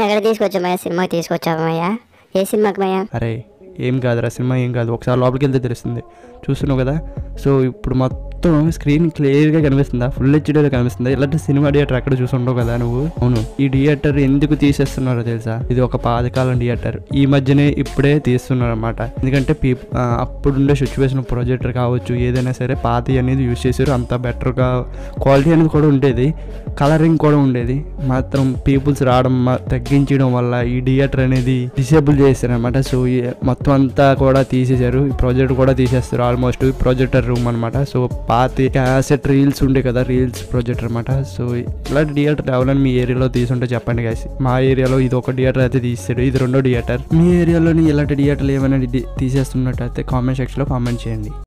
ఎక్కడ తీసుకొచ్చామయ్యా సినిమాకి తీసుకొచ్చామయ్యా ఏ సినిమాకి మయ్యా అరే ఏం కాదురా సినిమా ఏం కాదు ఒకసారి లోపలికి వెళ్తే తెలుస్తుంది చూస్తున్నావు కదా సో ఇప్పుడు మొత్తం స్క్రీన్ క్లియర్గా కనిపిస్తుందా ఫుల్ హెచ్డీలో కనిపిస్తుందా ఇలాంటి సినిమా థియేటర్ అక్కడ చూసుండవు కదా నువ్వు అవును ఈ థియేటర్ ఎందుకు తీసేస్తున్నారో తెలుసా ఇది ఒక పాతకాలం థియేటర్ ఈ మధ్యనే ఇప్పుడే తీస్తున్నారు అనమాట ఎందుకంటే పీ ఆ, అప్పుడుండే సిచ్యువేషన్ ప్రొజెక్టర్ కావచ్చు ఏదైనా సరే పాత అనేది యూజ్ చేశారు అంత బెటర్గా క్వాలిటీ అనేది కూడా ఉండేది కలరింగ్ కూడా ఉండేది మాత్రం పీపుల్స్ రావడం మ- తగ్గించడం వల్ల ఈ థియేటర్ అనేది డిసేబుల్ చేశారు అనమాట సో ఈ మొత్తం అంతా కూడా తీసేశారు ఈ ప్రాజెక్ట్ కూడా తీసేస్తారు ఆల్మోస్ట్ ప్రొజెక్టర్ రూమ్ అనమాట సో పాత క్యాసెట్ రీల్స్ ఉండే కదా రీల్స్ ప్రొజెక్టర్ అనమాట సో ఇలాంటి థియేటర్ ఎవరైనా మీ ఏరియాలో తీసుంటే చెప్పండి guys మా ఏరియాలో ఇది ఒక థియేటర్ అయితే తీసాడు ఇది రెండో థియేటర్ మీ ఏరియాలోని ఇలాంటి థియేటర్లు ఏమైనా డి- తీసేస్తున్నట్టయితే కామెంట్ సెక్షన్లో కామెంట్ చేయండి